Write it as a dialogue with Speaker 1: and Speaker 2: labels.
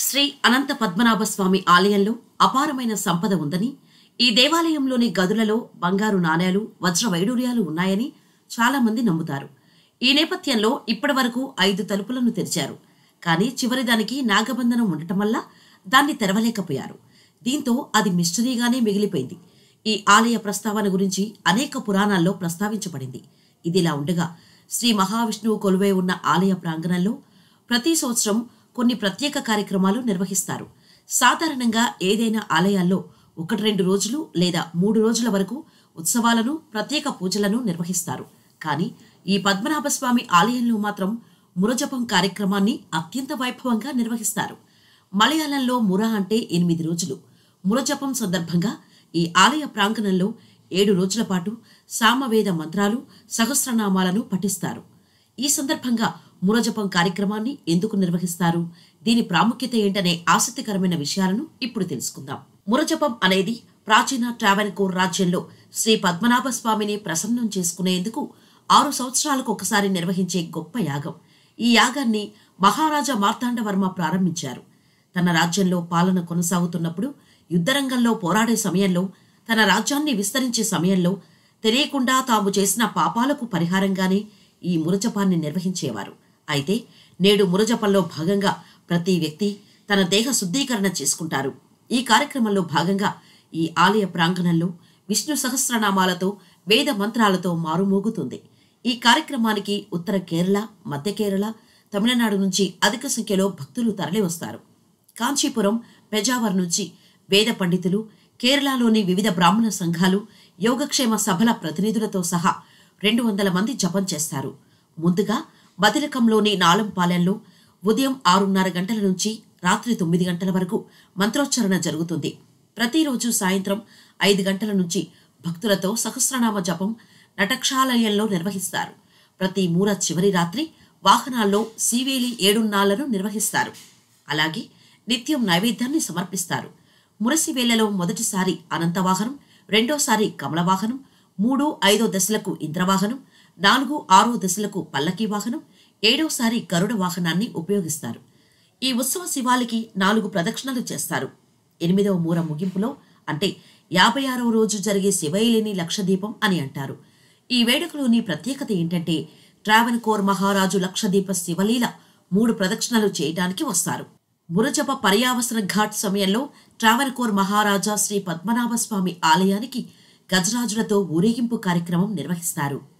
Speaker 1: శ్రీ అనంత పద్మనాభ స్వామి ఆలయంలో అపారమైన సంపద ఉందని ఈ దేవాలయంలోని గదులలో బంగారు నాణేలు వజ్ర వైడూర్యాలు ఉన్నాయని చాలా మంది నమ్ముతారు ఈ నేపథ్యంలో ఇప్పటి వరకు ఐదు తలుపులను తెరిచారు కానీ చివరిదానికి నాగబంధనం ఉండటం వల్ల దాన్ని తెరవలేకపోయారు దీంతో అది మిస్టరీగానే మిగిలిపోయింది ఈ ఆలయ ప్రస్తావన గురించి అనేక పురాణాల్లో ప్రస్తావించబడింది ఇదిలా ఉండగా శ్రీ మహావిష్ణువు కొలువై ఉన్న ఆలయ ప్రాంగణంలో ప్రతి సంవత్సరం కొన్ని ప్రత్యేక కార్యక్రమాలు నిర్వహిస్తారు సాధారణంగా ఏదైనా ఆలయాల్లో ఒకటి రెండు రోజులు లేదా మూడు రోజుల వరకు ఉత్సవాలను ప్రత్యేక పూజలను నిర్వహిస్తారు కానీ ఈ పద్మనాభ స్వామి ఆలయంలో మాత్రం మురజపం కార్యక్రమాన్ని అత్యంత వైభవంగా నిర్వహిస్తారు మలయాళంలో ముర అంటే ఎనిమిది రోజులు మురజపం సందర్భంగా ఈ ఆలయ ప్రాంగణంలో ఏడు రోజుల పాటు సామవేద మంత్రాలు సహస్రనామాలను పఠిస్తారు ఈ సందర్భంగా మురజపం కార్యక్రమాన్ని ఎందుకు నిర్వహిస్తారు దీని ప్రాముఖ్యత ఏంటనే ఆసక్తికరమైన విషయాలను ఇప్పుడు తెలుసుకుందాం మురజపం అనేది ప్రాచీన ట్రావెన్కోర్ రాజ్యంలో శ్రీ పద్మనాభ స్వామిని ప్రసన్నం చేసుకునేందుకు ఆరు సంవత్సరాలకు ఒకసారి నిర్వహించే గొప్ప యాగం ఈ యాగాన్ని మహారాజా మార్తాండవర్మ ప్రారంభించారు తన రాజ్యంలో పాలన కొనసాగుతున్నప్పుడు యుద్ధరంగంలో పోరాడే సమయంలో తన రాజ్యాన్ని విస్తరించే సమయంలో తెలియకుండా తాము చేసిన పాపాలకు పరిహారంగానే ఈ మురజపాన్ని నిర్వహించేవారు అయితే నేడు మురజపంలో భాగంగా ప్రతి వ్యక్తి తన దేహ శుద్ధీకరణ చేసుకుంటారు ఈ కార్యక్రమంలో భాగంగా ఈ ఆలయ ప్రాంగణంలో విష్ణు సహస్రనామాలతో వేద మంత్రాలతో మారుమోగుతుంది ఈ కార్యక్రమానికి ఉత్తర కేరళ మధ్య కేరళ తమిళనాడు నుంచి అధిక సంఖ్యలో భక్తులు తరలివస్తారు కాంచీపురం పెజావర్ నుంచి వేద పండితులు కేరళలోని వివిధ బ్రాహ్మణ సంఘాలు యోగక్షేమ సభల ప్రతినిధులతో సహా రెండు వందల మంది జపం చేస్తారు ముందుగా బదిలకంలోని నాలంపాలెంలో ఉదయం ఆరున్నర గంటల నుంచి రాత్రి తొమ్మిది గంటల వరకు మంత్రోచ్చరణ జరుగుతుంది ప్రతిరోజు సాయంత్రం ఐదు గంటల నుంచి భక్తులతో సహస్రనామ జపం నటక్షాలయంలో నిర్వహిస్తారు ప్రతి మూల చివరి రాత్రి వాహనాల్లో సీవేలి ఏడున్నాళ్లను నిర్వహిస్తారు అలాగే నిత్యం నైవేద్యాన్ని సమర్పిస్తారు మురసివేళ్లలో మొదటిసారి అనంతవాహనం రెండోసారి కమలవాహనం మూడు ఐదో దశలకు ఇంద్రవాహనం నాలుగు ఆరో దశలకు పల్లకీ వాహనం ఏడోసారి గరుడ వాహనాన్ని ఉపయోగిస్తారు ఈ ఉత్సవ శివాలికి నాలుగు ప్రదక్షిణలు చేస్తారు ఎనిమిదవ మూర ముగింపులో అంటే యాభై ఆరవ రోజు జరిగే శివైలిని లక్షదీపం అని అంటారు ఈ వేడుకలోని ప్రత్యేకత ఏంటంటే ట్రావెన్కోర్ మహారాజు లక్షదీప శివలీల మూడు ప్రదక్షిణలు చేయడానికి వస్తారు మురజప పర్యావసన ఘాట్ సమయంలో ట్రావెన్కోర్ మహారాజా శ్రీ పద్మనాభ స్వామి ఆలయానికి గజరాజులతో ఊరేగింపు కార్యక్రమం నిర్వహిస్తారు